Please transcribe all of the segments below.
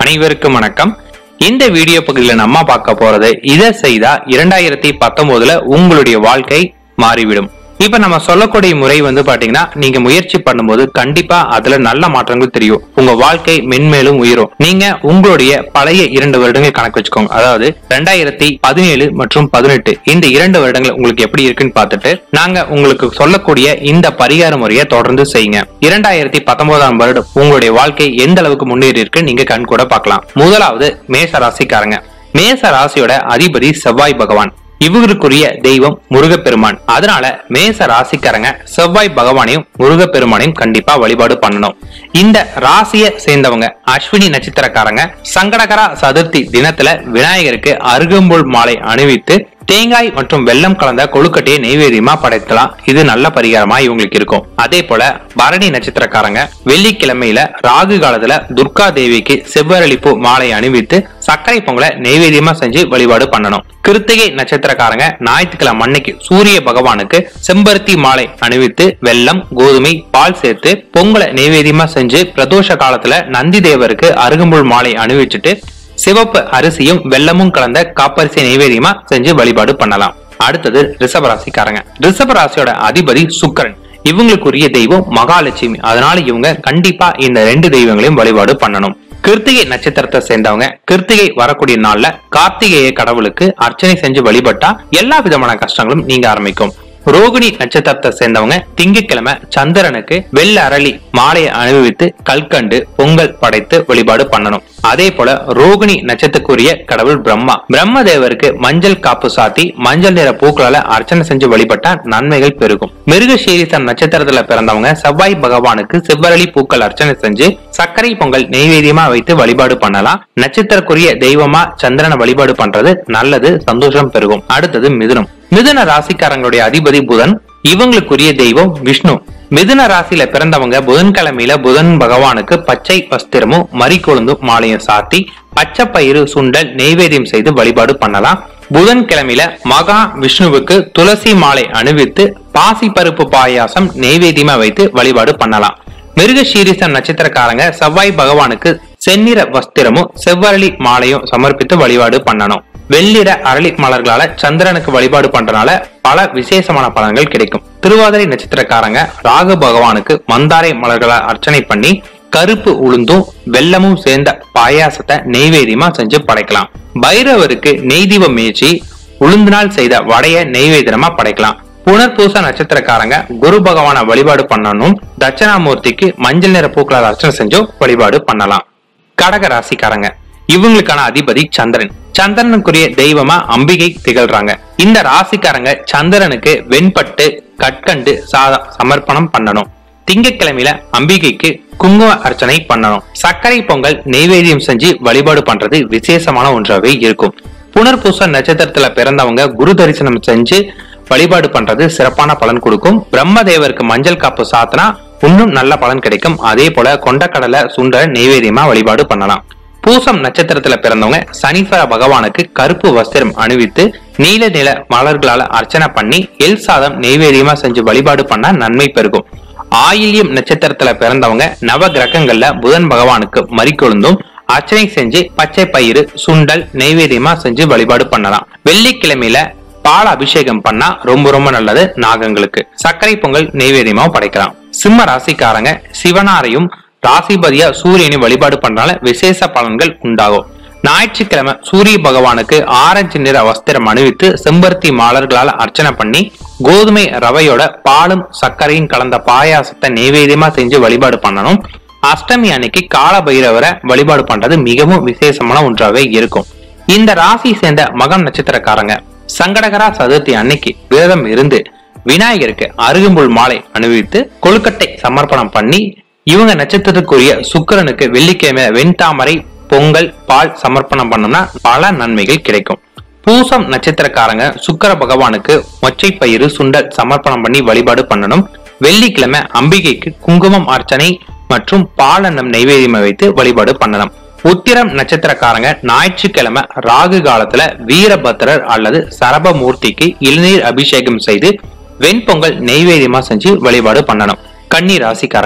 அனைவருக்கும் வணக்கம் இந்த வீடியோ பகுதியில் நம்ம பார்க்க போறது இதை செய்தா இரண்டாயிரத்தி பத்தொன்பதுல உங்களுடைய வாழ்க்கை மாறிவிடும் இப்ப நம்ம சொல்லக்கூடிய முறை வந்து பாத்தீங்கன்னா நீங்க முயற்சி பண்ணும்போது கண்டிப்பா அதுல நல்ல மாற்றங்கள் தெரியும் உங்க வாழ்க்கை மென்மேலும் உயரும் நீங்க உங்களுடைய பழைய இரண்டு வருடங்கள் கணக்கு வச்சுக்கோங்க அதாவது ரெண்டாயிரத்தி பதினேழு மற்றும் பதினெட்டு இந்த இரண்டு வருடங்கள் உங்களுக்கு எப்படி இருக்குன்னு பார்த்துட்டு நாங்க உங்களுக்கு சொல்லக்கூடிய இந்த பரிகார முறையை தொடர்ந்து செய்யுங்க இரண்டாயிரத்தி பத்தொன்பதாம் வருடம் உங்களுடைய வாழ்க்கை எந்த அளவுக்கு முன்னேறி இருக்கு நீங்க கண் கூட பார்க்கலாம் முதலாவது மேச ராசிக்காரங்க மேச ராசியோட அதிபதி செவ்வாய் பகவான் இவருக்குரிய தெய்வம் முருகப்பெருமான் அதனால மேச ராசிக்காரங்க செவ்வாய் பகவானையும் முருகப்பெருமானையும் கண்டிப்பா வழிபாடு பண்ணணும் இந்த ராசியை சேர்ந்தவங்க அஸ்வினி நட்சத்திரக்காரங்க சங்கடகரா சதுர்த்தி தினத்துல விநாயகருக்கு அருகம்புல் மாலை அணிவித்து தேங்காய் மற்றும் வெல்லம் கலந்த கொழுக்கட்டையை நெய்வேதியமா படைத்தலாம் இது நல்ல பரிகாரமா இவங்களுக்கு இருக்கும் அதே போல பரணி நட்சத்திரக்காரங்க வெள்ளிக்கிழமையில ராகு காலத்துல துர்கா தேவிக்கு செவ்வரளிப்பு மாலை அணிவித்து சர்க்கரை பொங்கலை நெய்வேதியமா செஞ்சு வழிபாடு பண்ணணும் கிருத்திகை நட்சத்திரக்காரங்க ஞாயிற்றுக்கிழமை அன்னைக்கு சூரிய பகவானுக்கு செம்பருத்தி மாலை அணிவித்து வெல்லம் கோதுமை பால் சேர்த்து பொங்கலை நெய்வேதியமா செஞ்சு பிரதோஷ காலத்துல நந்தி தேவருக்கு அருகம்புல் மாலை அணிவிச்சுட்டு சிவப்பு அரிசியும் வெல்லமும் கலந்த காப்பரிசி நைவேத்தியமா செஞ்சு வழிபாடு பண்ணலாம் அடுத்தது ரிஷபராசிக்காரங்க ரிஷபராசியோட அதிபதி சுக்கரன் இவங்களுக்குரிய தெய்வம் மகாலட்சுமி அதனால இவங்க கண்டிப்பா இந்த ரெண்டு தெய்வங்களையும் வழிபாடு பண்ணணும் கிருத்திகை நட்சத்திரத்தை சேர்ந்தவங்க கிருத்திகை வரக்கூடிய நாள்ல கார்த்திகேய கடவுளுக்கு அர்ச்சனை செஞ்சு வழிபட்டா எல்லா விதமான கஷ்டங்களும் நீங்க ஆரம்பிக்கும் ரோகிணி நட்சத்திரத்தை சேர்ந்தவங்க திங்கட்கிழமை சந்திரனுக்கு வெள்ள அரளி மாலையை அனுபவித்து கல்கண்டு பொங்கல் படைத்து வழிபாடு பண்ணணும் அதே போல ரோகிணி நட்சத்திரக்குரிய கடவுள் பிரம்மா பிரம்மதேவருக்கு மஞ்சள் காப்பு சாத்தி மஞ்சள் நிற பூக்களால அர்ச்சனை செஞ்சு வழிபட்டா நன்மைகள் பெருகும் மிருகசீரிசம் நட்சத்திரத்துல பிறந்தவங்க செவ்வாய் பகவானுக்கு செவ்வரளி பூக்கள் அர்ச்சனை செஞ்சு சர்க்கரை பொங்கல் நெய்வேதியமா வைத்து வழிபாடு பண்ணலாம் நட்சத்திரக்குரிய தெய்வமா சந்திரனை வழிபாடு பண்றது நல்லது சந்தோஷம் பெருகும் அடுத்தது மிதுனம் மிதுன ராசிக்காரங்களுடைய அதிபதி புதன் இவங்களுக்குரிய தெய்வம் விஷ்ணு மிதுன ராசியில பிறந்தவங்க புதன்கிழமையில புதன் பகவானுக்கு பச்சை வஸ்திரமும் மறிக்கொழுந்தும் மாலையும் சாத்தி பச்சை பயிறு சுண்டல் நெய்வேத்தியம் செய்து வழிபாடு பண்ணலாம் புதன்கிழமையில மகா விஷ்ணுவுக்கு துளசி மாலை அணிவித்து பாசி பருப்பு பாயாசம் நெய்வேத்தியமா வைத்து வழிபாடு பண்ணலாம் மிருகசீரிசம் நட்சத்திரக்காரங்க செவ்வாய் பகவானுக்கு செந்நிற வஸ்திரமும் செவ்வரளி மாலையும் சமர்ப்பித்து வழிபாடு பண்ணணும் வெள்ளிற அரளி மலர்களால சந்திரனுக்கு வழிபாடு பண்றனால பல விசேஷமான பலன்கள் கிடைக்கும் திருவாதிரை நட்சத்திரக்காரங்க ராகு பகவானுக்கு மந்தாரை மலர்களை அர்ச்சனை பண்ணி கருப்பு உளுந்தும் வெல்லமும் சேர்ந்த பாயாசத்தை நெய்வேத்தியமா செஞ்சு படைக்கலாம் பைரவருக்கு நெய்தீபம் மேய்ச்சி உளுந்தினால் செய்த வடைய நெய்வேத்தியமா படைக்கலாம் புனர்பூச நட்சத்திரக்காரங்க குரு பகவான வழிபாடு பண்ணணும் தட்சணாமூர்த்திக்கு மஞ்சள் நிற பூக்களால் அர்ச்சனை செஞ்சும் வழிபாடு பண்ணலாம் கடக ராசிக்காரங்க இவங்களுக்கான அதிபதி சந்திரன் சந்திரனுக்குரிய தெய்வமா அம்பிகை திகழ்றாங்க இந்த ராசிக்காரங்க சந்திரனுக்கு வெண்பட்டு கற்கண்டு சாதம் சமர்ப்பணம் பண்ணணும் திங்கட்கிழமையில அம்பிகைக்கு குங்கும அர்ச்சனை பண்ணணும் சர்க்கரை பொங்கல் நெய்வேத்தியம் செஞ்சு வழிபாடு பண்றது விசேஷமான ஒன்றாவே இருக்கும் புனர்பூச நட்சத்திரத்துல பிறந்தவங்க குரு தரிசனம் செஞ்சு வழிபாடு பண்றது சிறப்பான பலன் கொடுக்கும் பிரம்மதேவருக்கு மஞ்சள் காப்பு சாத்தினா இன்னும் நல்ல பலன் கிடைக்கும் அதே போல கொண்டக்கடலை சுண்டை நெய்வேத்தியமா வழிபாடு பண்ணலாம் பூசம் நட்சத்திரத்துல பிறந்தவங்க சனீஸ்வர பகவானுக்கு கருப்பு வஸ்திரம் அணிவித்து நீல நில மலர்களால அர்ச்சனை பண்ணி எல் சாதம் நெய்வேத்தியமா செஞ்சு வழிபாடு பண்ணா நன்மை பெருகும் ஆயில்யம் நட்சத்திரத்துல பிறந்தவங்க நவ கிரகங்கள்ல புதன் பகவானுக்கு மறிக்கொழுந்தும் அர்ச்சனை செஞ்சு பச்சை பயிறு சுண்டல் நெய்வேத்தியமா செஞ்சு வழிபாடு பண்ணலாம் வெள்ளிக்கிழமையில பால் அபிஷேகம் பண்ணா ரொம்ப ரொம்ப நல்லது நாகங்களுக்கு சர்க்கரை பொங்கல் நெய்வேத்தியமாவும் படைக்கலாம் சிம்ம ராசிக்காரங்க சிவனாரையும் ராசிபதியா சூரியனை வழிபாடு பண்றனால விசேஷ பலன்கள் உண்டாகும் ஞாயிற்றுக்கிழமை சூரிய பகவானுக்கு ஆரஞ்சு நிற வஸ்திரம் அணிவித்து செம்பருத்தி மாலர்களால அர்ச்சனை பண்ணி கோதுமை ரவையோட பாலும் சர்க்கரையும் கலந்த பாயாசத்தை நெய்வேத்தியமா செஞ்சு வழிபாடு பண்ணணும் அஷ்டமி அன்னைக்கு கால பைரவரை வழிபாடு பண்றது மிகவும் விசேஷமான ஒன்றாவே இருக்கும் இந்த ராசி சேர்ந்த மகம் நட்சத்திரக்காரங்க சங்கடகரா சதுர்த்தி அன்னைக்கு விரதம் இருந்து விநாயகருக்கு அருகம்புல் மாலை அணிவித்து கொழுக்கட்டை சமர்ப்பணம் பண்ணி இவங்க நட்சத்திரத்துக்குரிய சுக்கிரனுக்கு வெள்ளிக்கிழமை வெண்தாமரை பொங்கல் பால் சமர்ப்பணம் பண்ணோம்னா பல நன்மைகள் கிடைக்கும் பூசம் நட்சத்திரக்காரங்க சுக்கர பகவானுக்கு மொச்சை பயிறு சுண்டல் சமர்ப்பணம் பண்ணி வழிபாடு பண்ணணும் வெள்ளிக்கிழமை அம்பிகைக்கு குங்குமம் அர்ச்சனை மற்றும் பாலன்னம் நைவேத்தியம் வைத்து வழிபாடு பண்ணலாம் உத்திரம் நட்சத்திரக்காரங்க ஞாயிற்றுக்கிழமை ராகு காலத்துல வீரபத்ரர் அல்லது சரபமூர்த்திக்கு இளநீர் அபிஷேகம் செய்து வெண்பொங்கல் நெய்வேத்தியமா செஞ்சு வழிபாடு பண்ணணும் கன்னி ராசிக்காரங்க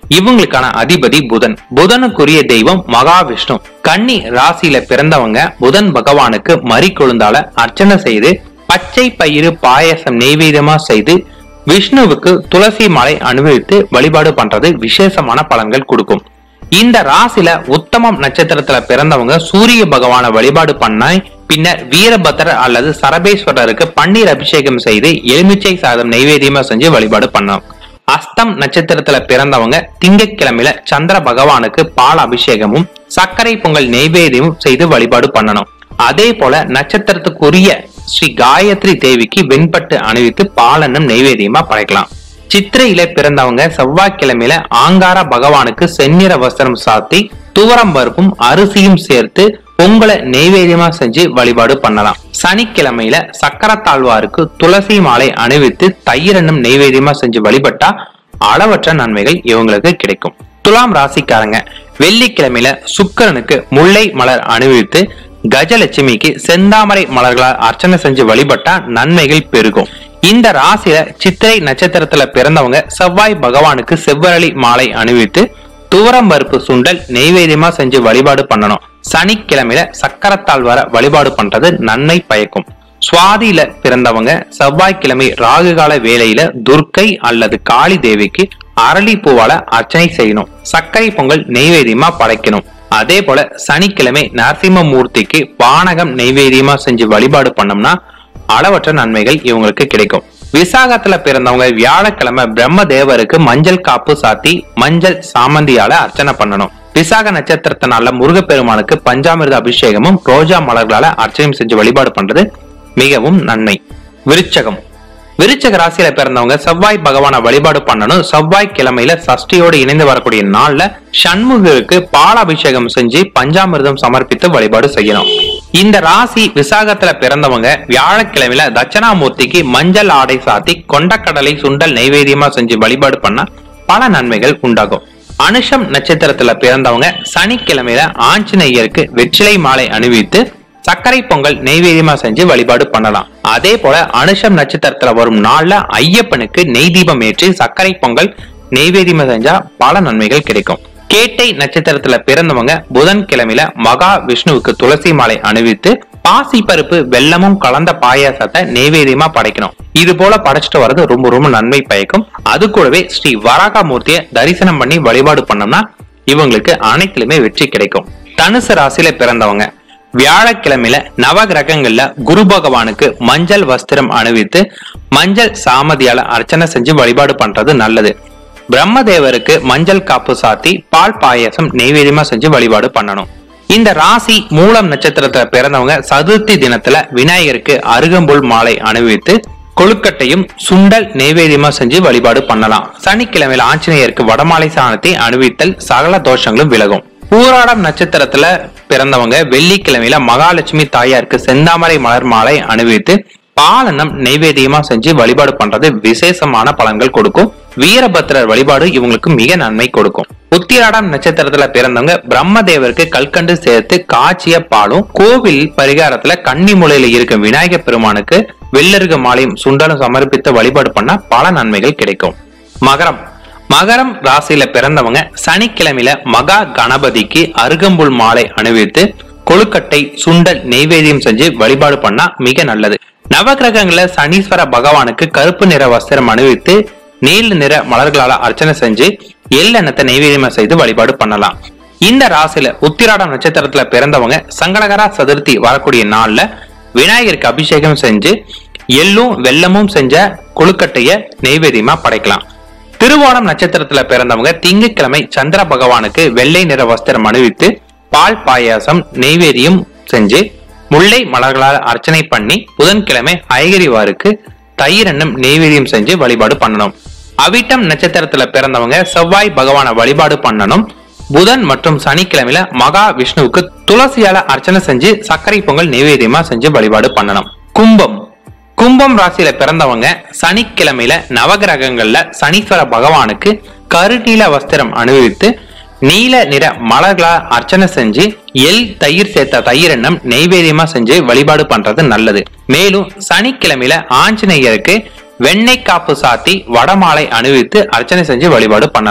இவங்களுக்கான அதிபதி புதன் புதனுக்குரிய தெய்வம் மகாவிஷ்ணு கன்னி ராசியில பிறந்தவங்க புதன் பகவானுக்கு மறி கொழுந்தால அர்ச்சனை செய்து பச்சை பயிறு பாயசம் நெய்வேத்தியமா செய்து விஷ்ணுவுக்கு துளசி மாலை அனுபவித்து வழிபாடு பண்றது விசேஷமான பலன்கள் கொடுக்கும் இந்த ராசியில உத்தமம் நட்சத்திரத்துல பிறந்தவங்க சூரிய பகவானை வழிபாடு பண்ண பின்னர் வீரபத்ரர் அல்லது சரபேஸ்வரருக்கு பன்னீர் அபிஷேகம் செய்து எலுமிச்சை சாதம் நைவேத்தியமா செஞ்சு வழிபாடு பண்ணணும் அஸ்தம் நட்சத்திரத்துல பிறந்தவங்க திங்கட்கிழமையில சந்திர பகவானுக்கு பால் அபிஷேகமும் சர்க்கரை பொங்கல் நெய்வேத்தியமும் செய்து வழிபாடு பண்ணணும் அதே போல நட்சத்திரத்துக்குரிய ஸ்ரீ காயத்ரி தேவிக்கு வெண்பட்டு அணிவித்து பாலன்னம் நெய்வேத்தியமா படைக்கலாம் சித்திரையில பிறந்தவங்க செவ்வாய்க்கிழமையில ஆங்கார பகவானுக்கு செந்நிற வஸ்திரம் சாத்தி துவரம் பருப்பும் அரிசியும் சேர்த்து பொங்கலை நெய்வேத்தியமா செஞ்சு வழிபாடு பண்ணலாம் சனிக்கிழமையில சக்கரத்தாழ்வாருக்கு துளசி மாலை அணிவித்து தயிரன்னும் நெய்வேத்தியமா செஞ்சு வழிபட்டா அளவற்ற நன்மைகள் இவங்களுக்கு கிடைக்கும் துலாம் ராசிக்காரங்க வெள்ளிக்கிழமையில சுக்கிரனுக்கு முல்லை மலர் அணிவித்து கஜலட்சுமிக்கு செந்தாமரை மலர்களால் அர்ச்சனை செஞ்சு வழிபட்டா நன்மைகள் பெருகும் இந்த ராசியில சித்திரை நட்சத்திரத்துல பிறந்தவங்க செவ்வாய் பகவானுக்கு செவ்வரளி மாலை அணிவித்து துவரம் பருப்பு சுண்டல் நெய்வேத்தியமா செஞ்சு வழிபாடு பண்ணணும் சனிக்கிழமையில சக்கரத்தால் வர வழிபாடு பண்றது நன்மை பயக்கும் சுவாதியில பிறந்தவங்க செவ்வாய்க்கிழமை ராகுகால வேளையில துர்க்கை அல்லது காளி தேவிக்கு அரளி பூவால அர்ச்சனை செய்யணும் சர்க்கரை பொங்கல் நெய்வேத்தியமா படைக்கணும் அதே போல சனிக்கிழமை நரசிம்ம மூர்த்திக்கு பானகம் நெய்வேத்தியமா செஞ்சு வழிபாடு பண்ணோம்னா அளவற்ற நன்மைகள் இவங்களுக்கு கிடைக்கும் விசாகத்துல பிறந்தவங்க வியாழக்கிழமை பிரம்ம தேவருக்கு மஞ்சள் காப்பு சாத்தி மஞ்சள் சாமந்தியால அர்ச்சனை பண்ணணும் விசாக நட்சத்திரத்தினால முருகப்பெருமானுக்கு பஞ்சாமிர்த அபிஷேகமும் ரோஜா மலர்களால அர்ச்சனையும் செஞ்சு வழிபாடு பண்றது மிகவும் நன்மை விருச்சகம் விருச்சக ராசியில பிறந்தவங்க செவ்வாய் பகவானை வழிபாடு பண்ணணும் செவ்வாய் கிழமையில சஷ்டியோடு இணைந்து வரக்கூடிய நாள்ல சண்முகருக்கு பாலாபிஷேகம் செஞ்சு பஞ்சாமிர்தம் சமர்ப்பித்து வழிபாடு செய்யணும் இந்த ராசி விசாகத்துல பிறந்தவங்க வியாழக்கிழமையில தட்சணாமூர்த்திக்கு மஞ்சள் ஆடை சாத்தி கொண்டக்கடலை சுண்டல் நைவேத்தியமா செஞ்சு வழிபாடு பண்ணா பல நன்மைகள் உண்டாகும் அனுஷம் நட்சத்திரத்துல பிறந்தவங்க சனிக்கிழமையில ஆஞ்சநேயருக்கு வெற்றிலை மாலை அணிவித்து சர்க்கரை பொங்கல் நெய்வேத்தியமா செஞ்சு வழிபாடு பண்ணலாம் அதே போல அனுஷம் நட்சத்திரத்துல வரும் நாள்ல ஐயப்பனுக்கு நெய் தீபம் ஏற்றி சர்க்கரை பொங்கல் நெய்வேத்தியமா செஞ்சா பல நன்மைகள் கிடைக்கும் கேட்டை நட்சத்திரத்துல பிறந்தவங்க புதன் கிழமையில மகா விஷ்ணுவுக்கு துளசி மாலை அணிவித்து பாசி பருப்பு வெல்லமும் கலந்த பாயாசத்தை நெய்வேத்தியமா படைக்கணும் இது போல படைச்சிட்டு வர்றது ரொம்ப ரொம்ப நன்மை பயக்கும் அது கூடவே ஸ்ரீ வராகமூர்த்தியை தரிசனம் பண்ணி வழிபாடு பண்ணோம்னா இவங்களுக்கு அனைத்திலுமே வெற்றி கிடைக்கும் தனுசு ராசியில பிறந்தவங்க வியாழக்கிழமையில நவ கிரகங்கள்ல குரு பகவானுக்கு மஞ்சள் வஸ்திரம் அணிவித்து மஞ்சள் சாமதியால அர்ச்சனை செஞ்சு வழிபாடு பண்றது நல்லது பிரம்மதேவருக்கு மஞ்சள் காப்பு சாத்தி பால் பாயசம் நெய்வேத்தியமா செஞ்சு வழிபாடு பண்ணணும் இந்த ராசி மூலம் நட்சத்திரத்துல பிறந்தவங்க சதுர்த்தி தினத்துல விநாயகருக்கு அருகம்புல் மாலை அணிவித்து கொழுக்கட்டையும் சுண்டல் நெய்வேத்தியமா செஞ்சு வழிபாடு பண்ணலாம் சனிக்கிழமையில ஆஞ்சநேயருக்கு வடமாலை சாணத்தை அணிவித்தல் சகல தோஷங்களும் விலகும் பூராடம் நட்சத்திரத்துல பிறந்தவங்க வெள்ளிக்கிழமையில மகாலட்சுமி தாயாருக்கு செந்தாமரை மலர் மாலை அணிவித்து பாலனம் நெய்வேத்தியமா செஞ்சு வழிபாடு பண்றது விசேஷமான பலன்கள் கொடுக்கும் வீரபத்ரர் வழிபாடு இவங்களுக்கு மிக நன்மை கொடுக்கும் உத்திராடம் நட்சத்திரத்துல பிறந்தவங்க பிரம்மதேவருக்கு கல்கண்டு சேர்த்து காய்ச்சிய பாலும் கோவில் பரிகாரத்துல கன்னி மூலையில இருக்கும் விநாயகர் பெருமானுக்கு வெள்ளருக மாலையும் சுண்டலும் சமர்ப்பித்து வழிபாடு பண்ணா பல நன்மைகள் கிடைக்கும் மகரம் மகரம் ராசியில பிறந்தவங்க சனிக்கிழமையில மகா கணபதிக்கு அருகம்புல் மாலை அணிவித்து கொழுக்கட்டை சுண்டல் நெய்வேத்தியம் செஞ்சு வழிபாடு பண்ணா மிக நல்லது நவகிரகங்கள சனீஸ்வர பகவானுக்கு கருப்பு நிற வஸ்திரம் அணிவித்து நீல நிற மலர்களால அர்ச்சனை செஞ்சு எள்ளெண்ணத்தை நெய்வேத்தியமா செய்து வழிபாடு பண்ணலாம் இந்த ராசியில உத்திராடம் நட்சத்திரத்துல பிறந்தவங்க சங்கடகரா சதுர்த்தி வரக்கூடிய நாள்ல விநாயகருக்கு அபிஷேகம் செஞ்சு எள்ளும் வெல்லமும் செஞ்ச கொழுக்கட்டைய நெய்வேத்தியமா படைக்கலாம் திருவோணம் நட்சத்திரத்துல பிறந்தவங்க திங்கட்கிழமை சந்திர பகவானுக்கு வெள்ளை நிற வஸ்திரம் அணிவித்து பால் பாயாசம் நெய்வேத்தியம் செஞ்சு முல்லை மலர்களால் அர்ச்சனை பண்ணி புதன்கிழமை ஐகிரிவாருக்கு தயிரன்னம் நெய்வேத்தியம் செஞ்சு வழிபாடு பண்ணணும் அவிட்டம் நட்சத்திரத்துல பிறந்தவங்க செவ்வாய் பகவானை வழிபாடு பண்ணணும் புதன் மற்றும் சனிக்கிழமையில மகா விஷ்ணுவுக்கு துளசியால அர்ச்சனை செஞ்சு சர்க்கரை பொங்கல் நெய்வேத்தியமா செஞ்சு வழிபாடு பண்ணணும் கும்பம் கும்பம் ராசியில பிறந்தவங்க சனிக்கிழமையில நவகிரகங்கள்ல சனீஸ்வர பகவானுக்கு கருநீல வஸ்திரம் அணிவித்து நீல நிற மலர்களால் அர்ச்சனை செஞ்சு எல் தயிர் சேர்த்த தயிர் எண்ணம் நெய்வேத்தியமா செஞ்சு வழிபாடு பண்றது நல்லது மேலும் சனிக்கிழமையில ஆஞ்சநேயருக்கு வெண்ணெய் காப்பு சாத்தி வடமாலை அணிவித்து அர்ச்சனை செஞ்சு வழிபாடு பண்ணலாம்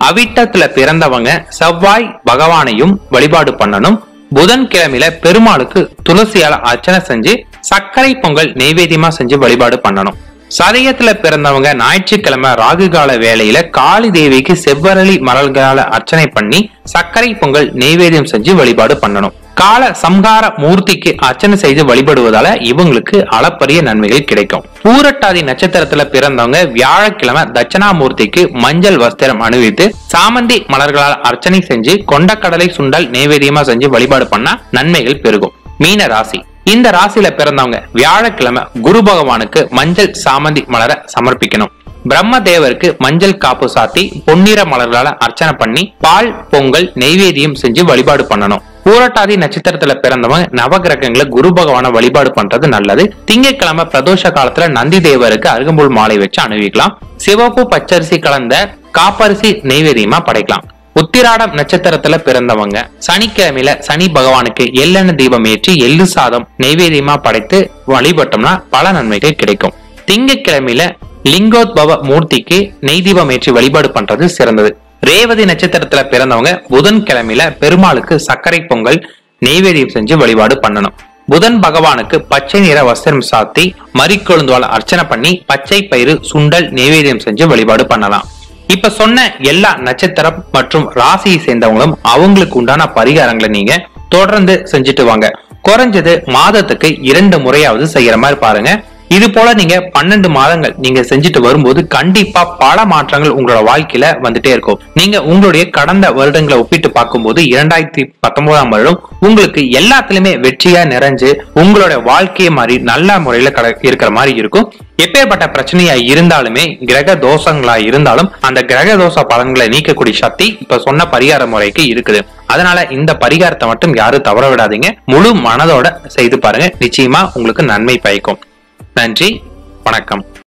அவிட்டத்துல பிறந்தவங்க செவ்வாய் பகவானையும் வழிபாடு பண்ணணும் புதன்கிழமையில பெருமாளுக்கு துளசியால அர்ச்சனை செஞ்சு சர்க்கரை பொங்கல் நெய்வேத்தியமா செஞ்சு வழிபாடு பண்ணணும் சதயத்துல பிறந்தவங்க ஞாயிற்றுக்கிழமை ராகு கால வேளையில காளி தேவிக்கு செவ்வரளி மலர்களால அர்ச்சனை பண்ணி சர்க்கரை பொங்கல் நெய்வேத்தியம் செஞ்சு வழிபாடு பண்ணணும் கால சம்ஹார மூர்த்திக்கு அர்ச்சனை செய்து வழிபடுவதால இவங்களுக்கு அளப்பரிய நன்மைகள் கிடைக்கும் பூரட்டாதி நட்சத்திரத்துல பிறந்தவங்க வியாழக்கிழமை தட்சணாமூர்த்திக்கு மஞ்சள் வஸ்திரம் அணிவித்து சாமந்தி மலர்களால் அர்ச்சனை செஞ்சு கொண்டக்கடலை சுண்டல் நைவேத்தியமா செஞ்சு வழிபாடு பண்ணா நன்மைகள் பெருகும் மீன ராசி இந்த ராசியில பிறந்தவங்க வியாழக்கிழமை குரு பகவானுக்கு மஞ்சள் சாமந்தி மலரை சமர்ப்பிக்கணும் பிரம்மதேவருக்கு மஞ்சள் காப்பு சாத்தி பொன்னிற மலர்களால அர்ச்சனை பண்ணி பால் பொங்கல் நெய்வேத்தியம் செஞ்சு வழிபாடு பண்ணணும் பூரட்டாதி நட்சத்திரத்துல பிறந்தவங்க நவகிரகங்களை குரு பகவானை வழிபாடு பண்றது நல்லது திங்கட்கிழமை பிரதோஷ காலத்துல நந்தி தேவருக்கு அருகம்புல் மாலை வச்சு அணிவிக்கலாம் சிவப்பு பச்சரிசி கலந்த காப்பரிசி நெய்வேத்தியமா படைக்கலாம் உத்திராடம் நட்சத்திரத்துல பிறந்தவங்க சனிக்கிழமையில சனி பகவானுக்கு எள்ளெண்ணெய் தீபம் ஏற்றி எள்ளு சாதம் நெய்வேத்தியமா படைத்து வழிபட்டோம்னா பல நன்மைகள் கிடைக்கும் திங்கட்கிழமையில லிங்கோத்பவ மூர்த்திக்கு நெய் தீபம் ஏற்றி வழிபாடு பண்றது சிறந்தது ரேவதி நட்சத்திரத்துல பிறந்தவங்க புதன்கிழமையில பெருமாளுக்கு சர்க்கரை பொங்கல் நெய்வேத்தியம் செஞ்சு வழிபாடு பண்ணணும் புதன் பகவானுக்கு பச்சை நிற வஸ்திரம் சாத்தி மறிக்கொழுந்துவால் அர்ச்சனை பண்ணி பச்சை பயிறு சுண்டல் நெய்வேத்தியம் செஞ்சு வழிபாடு பண்ணலாம் இப்ப சொன்ன எல்லா நட்சத்திரம் மற்றும் ராசியை சேர்ந்தவங்களும் அவங்களுக்கு உண்டான பரிகாரங்களை நீங்க தொடர்ந்து செஞ்சுட்டு வாங்க குறைஞ்சது மாதத்துக்கு இரண்டு முறையாவது செய்யற மாதிரி பாருங்க இது போல நீங்க பன்னெண்டு மாதங்கள் நீங்க செஞ்சுட்டு வரும்போது கண்டிப்பா பல மாற்றங்கள் உங்களோட வாழ்க்கையில வந்துட்டே இருக்கும் நீங்க உங்களுடைய கடந்த வருடங்களை ஒப்பிட்டு பார்க்கும்போது இரண்டாயிரத்தி பத்தொன்பதாம் வருடம் உங்களுக்கு எல்லாத்துலயுமே வெற்றியா நிறைஞ்சு உங்களோட வாழ்க்கையை மாதிரி நல்ல முறையில கட- இருக்கிற மாதிரி இருக்கும் எப்பேற்பட்ட பிரச்சனையா இருந்தாலுமே கிரக தோஷங்களா இருந்தாலும் அந்த கிரக தோஷ பலன்களை நீக்கக்கூடிய சக்தி இப்ப சொன்ன பரிகார முறைக்கு இருக்குது அதனால இந்த பரிகாரத்தை மட்டும் யாரும் தவற விடாதீங்க முழு மனதோட செய்து பாருங்க நிச்சயமா உங்களுக்கு நன்மை பயக்கும் நன்றி வணக்கம்